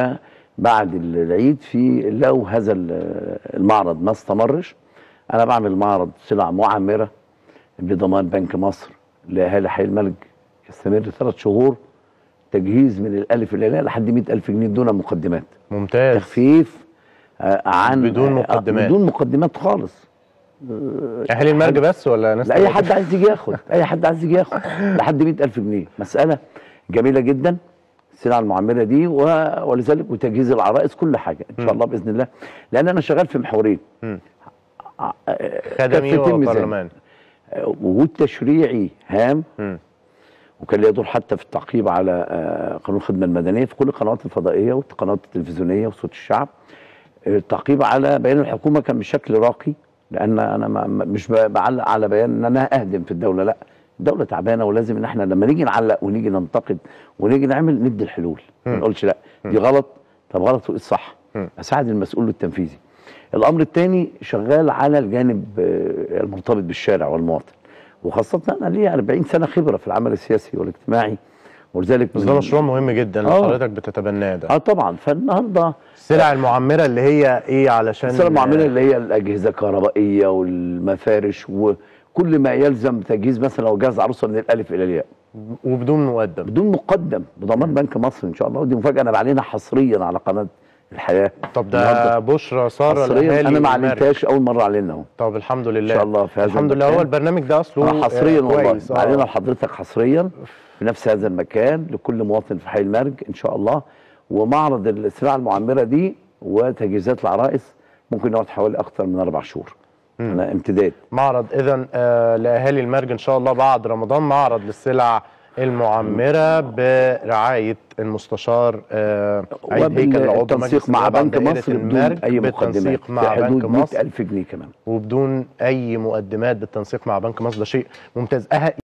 الحقيقه بعد العيد في لو هذا ال- المعرض ما استمرش انا بعمل معرض سلع معمره بضمان بنك مصر لاهالي حي الملك يستمر ثلاث شهور تجهيز من الالف الى الياء لحد 100000 جنيه دون مقدمات ممتاز تخفيف آه، عن بدون آه، مقدمات. بدون مقدمات خالص اهالي المرج بس ولا ناس لاي تانية؟ حد عايز يجي ياخد اي حد عايز يجي ياخد لحد 100000 جنيه مساله جميله جدا السلع المعمره دي و... ولذلك وتجهيز العرائس كل حاجه ان شاء الله باذن الله لان انا شغال في محورين مم. ع- آه، خدمي كفتين ميزان. وبرلمان آه، وجود تشريعي هام مم. وكان ليه دور حتى في التعقيب على آه، قانون الخدمه المدنيه في كل القنوات الفضائيه والقنوات التلفزيونيه وصوت الشعب آه، التعقيب على بيان الحكومه كان بشكل راقي لان انا ما ما- مش ب- بعلق على بيان ان انا اهدم في الدوله لا الدوله تعبانه ولازم ان احنا لما نيجي نعلق ونيجي ننتقد ونيجي نعمل ندي الحلول ما نقولش لا دي غلط طب غلط وايه الصح مم. اساعد المسؤول التنفيذي الامر الثاني شغال على الجانب آه، المرتبط بالشارع والمواطن وخاصه انا ليا 40 سنه خبره في العمل السياسي والاجتماعي ولذلك بس ده من- مشروع مهم جدا اللي آه. حضرتك بتتبناه ده اه طبعا فالنهارده السلع المعمره اللي هي ايه علشان السلع المعمله اللي هي الاجهزه الكهربائيه والمفارش وكل ما يلزم تجهيز مثلا لو جهاز عروسه من الالف الى الياء وبدون مقدم بدون مقدم بضمان بنك مصر ان شاء الله ودي مفاجاه انا بعلنها حصريا على قناه الحياه طب ده النهاردة بشرى ساره حصريا الاهالي انا ما المرج. علمتهاش اول مره اعلنها اهو طب الحمد لله ان شاء الله في هذا الحمد لله المكان. هو البرنامج ده اصله انا حصريا آه، والله كويس، آه. بعلنها لحضرتك حصريا في نفس هذا المكان لكل مواطن في حي المرج ان شاء الله ومعرض السلع المعمره دي وتجهيزات العرائس ممكن يقعد حوالي اكثر من اربع شهور انا امتداد معرض اذا آه لاهالي المرج ان شاء الله بعد رمضان معرض للسلع المعمره برعايه المستشار آه عيد هيكل عضو مجلس وبالتنسيق مع النواب بنك عند دائرة مصر بدون المرج اي مقدمات بالتنسيق في مع بنك حدود مصر 100000 جنيه كمان وبدون اي مقدمات بالتنسيق مع بنك مصر ده شيء ممتاز أه